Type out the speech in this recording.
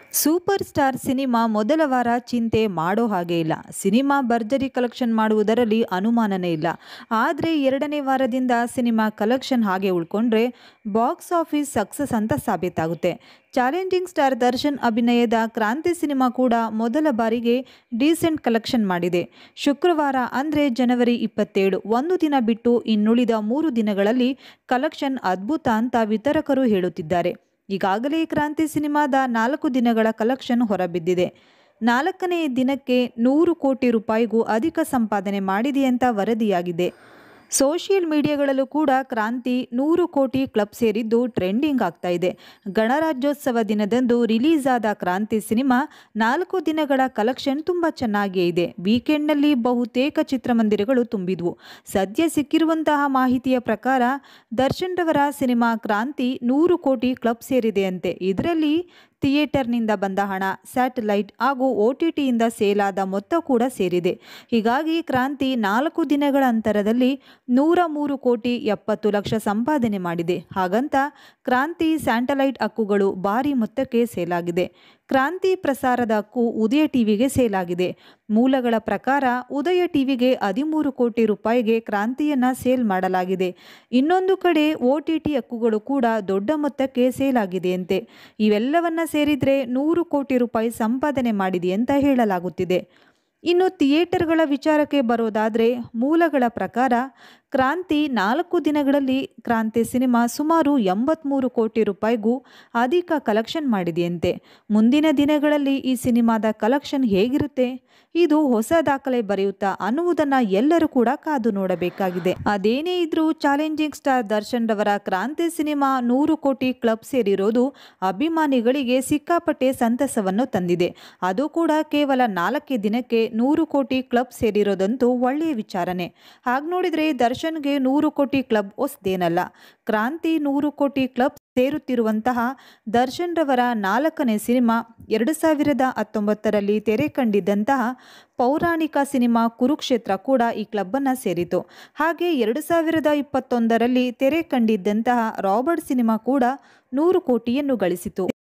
super star cinema ಮೊದಲ ವಾರ ಚಿಂತೆ ಮಾಡೋ ಹಾಗೆ ಇಲ್ಲ ಸಿನಿಮಾ ಭರ್ಜರಿ ಕಲೆಕ್ಷನ್ ಮಾಡುವುದರಲ್ಲಿ ಅನುಮಾನನೇ ಇಲ್ಲ ಆದರೆ ಎರಡನೇ ವಾರದಿಂದ ಸಿನಿಮಾ ಕಲೆಕ್ಷನ್ ಹಾಗೆ ಉಳ್ಕೊಂಡ್ರೆ ಬಾಕ್ಸ್ ಆಫೀಸ್ ಸಕ್ಸಸ್ ಅಂತ ಸಾಬೀತಾಗುತ್ತೆ ಚಾಲೆಂಜಿಂಗ್ ಸ್ಟಾರ್ ದರ್ಶನ್ ಅಭಿನಯದ ಕ್ರಾಂತಿ ಸಿನಿಮಾ ಕೂಡ ಮೊದಲ ಬಾರಿಗೆ ಡೀಸೆಂಟ್ ಕಲೆಕ್ಷನ್ ಮಾಡಿದೆ ಶುಕ್ರವಾರ ಅಂದರೆ ಜನವರಿ ಇಪ್ಪತ್ತೇಳು ಒಂದು ದಿನ ಬಿಟ್ಟು ಇನ್ನುಳಿದ ಮೂರು ದಿನಗಳಲ್ಲಿ ಕಲೆಕ್ಷನ್ ಅದ್ಭುತ ಅಂತ ವಿತರಕರು ಹೇಳುತ್ತಿದ್ದಾರೆ ಈಗಾಗಲೇ ಕ್ರಾಂತಿ ಸಿನಿಮಾದ ನಾಲ್ಕು ದಿನಗಳ ಕಲೆಕ್ಷನ್ ಹೊರಬಿದ್ದಿದೆ ನಾಲ್ಕನೇ ದಿನಕ್ಕೆ ನೂರು ಕೋಟಿ ರೂಪಾಯಿಗೂ ಅಧಿಕ ಸಂಪಾದನೆ ಮಾಡಿದೆ ಅಂತ ವರದಿಯಾಗಿದೆ ಸೋಷಿಯಲ್ ಮೀಡಿಯಾಗಳಲ್ಲೂ ಕೂಡ ಕ್ರಾಂತಿ ನೂರು ಕೋಟಿ ಕ್ಲಬ್ ಸೇರಿದ್ದು ಟ್ರೆಂಡಿಂಗ್ ಆಗ್ತಾ ಇದೆ ಗಣರಾಜ್ಯೋತ್ಸವ ದಿನದಂದು ರಿಲೀಸ್ ಆದ ಕ್ರಾಂತಿ ಸಿನಿಮಾ ನಾಲ್ಕು ದಿನಗಳ ಕಲೆಕ್ಷನ್ ತುಂಬ ಚೆನ್ನಾಗಿಯೇ ಇದೆ ವೀಕೆಂಡ್ನಲ್ಲಿ ಬಹುತೇಕ ಚಿತ್ರಮಂದಿರಗಳು ತುಂಬಿದ್ವು ಸದ್ಯ ಸಿಕ್ಕಿರುವಂತಹ ಮಾಹಿತಿಯ ಪ್ರಕಾರ ದರ್ಶನ್ ರವರ ಸಿನಿಮಾ ಕ್ರಾಂತಿ ನೂರು ಕೋಟಿ ಕ್ಲಬ್ ಸೇರಿದೆಯಂತೆ ಇದರಲ್ಲಿ ಥಿಯೇಟರ್ನಿಂದ ಬಂದ ಹಣ ಸ್ಯಾಟಲೈಟ್ ಹಾಗೂ ಒ ಟಿ ಟಿಯಿಂದ ಸೇಲಾದ ಮೊತ್ತ ಕೂಡ ಸೇರಿದೆ ಹೀಗಾಗಿ ಕ್ರಾಂತಿ ನಾಲ್ಕು ದಿನಗಳ ಅಂತರದಲ್ಲಿ ನೂರ ಮೂರು ಕೋಟಿ ಎಪ್ಪತ್ತು ಲಕ್ಷ ಸಂಪಾದನೆ ಮಾಡಿದೆ ಹಾಗಂತ ಕ್ರಾಂತಿ ಸ್ಯಾಟಲೈಟ್ ಹಕ್ಕುಗಳು ಭಾರಿ ಮೊತ್ತಕ್ಕೆ ಸೇಲಾಗಿದೆ ಕ್ರಾಂತಿ ಪ್ರಸಾರದ ಹಕ್ಕು ಉದಯ ಟಿವಿಗೆ ಸೇಲಾಗಿದೆ ಮೂಲಗಳ ಪ್ರಕಾರ ಉದಯ ಟಿವಿಗೆ ಹದಿಮೂರು ಕೋಟಿ ರೂಪಾಯಿಗೆ ಕ್ರಾಂತಿಯನ್ನ ಸೇಲ್ ಮಾಡಲಾಗಿದೆ ಇನ್ನೊಂದು ಕಡೆ ಒ ಟಿ ಟಿ ಹಕ್ಕುಗಳು ಕೂಡ ದೊಡ್ಡ ಮೊತ್ತಕ್ಕೆ ಸೇಲಾಗಿದೆಯಂತೆ ಇವೆಲ್ಲವನ್ನ ಸೇರಿದ್ರೆ ನೂರು ಕೋಟಿ ರೂಪಾಯಿ ಸಂಪಾದನೆ ಮಾಡಿದೆ ಅಂತ ಹೇಳಲಾಗುತ್ತಿದೆ ಇನ್ನು ಥಿಯೇಟರ್ಗಳ ವಿಚಾರಕ್ಕೆ ಬರೋದಾದರೆ ಮೂಲಗಳ ಪ್ರಕಾರ ಕ್ರಾಂತಿ ನಾಲ್ಕು ದಿನಗಳಲ್ಲಿ ಕ್ರಾಂತಿ ಸಿನಿಮಾ ಸುಮಾರು ಎಂಬತ್ತ್ಮೂರು ಕೋಟಿ ರೂಪಾಯಿಗೂ ಅಧಿಕ ಕಲೆಕ್ಷನ್ ಮಾಡಿದೆಯಂತೆ ಮುಂದಿನ ದಿನಗಳಲ್ಲಿ ಈ ಸಿನಿಮಾದ ಕಲೆಕ್ಷನ್ ಹೇಗಿರುತ್ತೆ ಇದು ಹೊಸ ದಾಖಲೆ ಬರೆಯುತ್ತಾ ಅನ್ನುವುದನ್ನು ಎಲ್ಲರೂ ಕೂಡ ಕಾದು ನೋಡಬೇಕಾಗಿದೆ ಅದೇನೇ ಇದ್ರೂ ಚಾಲೆಂಜಿಂಗ್ ಸ್ಟಾರ್ ದರ್ಶನ್ ರವರ ಕ್ರಾಂತಿ ಸಿನಿಮಾ ನೂರು ಕೋಟಿ ಕ್ಲಬ್ ಸೇರಿರೋದು ಅಭಿಮಾನಿಗಳಿಗೆ ಸಿಕ್ಕಾಪಟ್ಟೆ ಸಂತಸವನ್ನು ತಂದಿದೆ ಅದು ಕೂಡ ಕೇವಲ ನಾಲ್ಕೇ ದಿನಕ್ಕೆ ನೂರು ಕೋಟಿ ಕ್ಲಬ್ ಸೇರಿರೋದಂತೂ ಒಳ್ಳೆಯ ವಿಚಾರನೆ ಹಾಗೆ ನೋಡಿದರೆ ದರ್ಶನ್ಗೆ ನೂರು ಕೋಟಿ ಕ್ಲಬ್ ಹೊಸದೇನಲ್ಲ ಕ್ರಾಂತಿ ನೂರು ಕೋಟಿ ಕ್ಲಬ್ ಸೇರುತ್ತಿರುವಂತಹ ದರ್ಶನ್ ರವರ ನಾಲ್ಕನೇ ಸಿನಿಮಾ ಎರಡು ಸಾವಿರದ ಹತ್ತೊಂಬತ್ತರಲ್ಲಿ ತೆರೆ ಕಂಡಿದ್ದಂತಹ ಪೌರಾಣಿಕ ಸಿನಿಮಾ ಕುರುಕ್ಷೇತ್ರ ಕೂಡ ಈ ಕ್ಲಬ್ಬನ್ನು ಸೇರಿತು ಹಾಗೆ ಎರಡು ಸಾವಿರದ ಇಪ್ಪತ್ತೊಂದರಲ್ಲಿ ತೆರೆ ಕಂಡಿದ್ದಂತಹ ರಾಬರ್ಟ್ ಸಿನಿಮಾ ಕೂಡ ನೂರು ಕೋಟಿಯನ್ನು ಗಳಿಸಿತು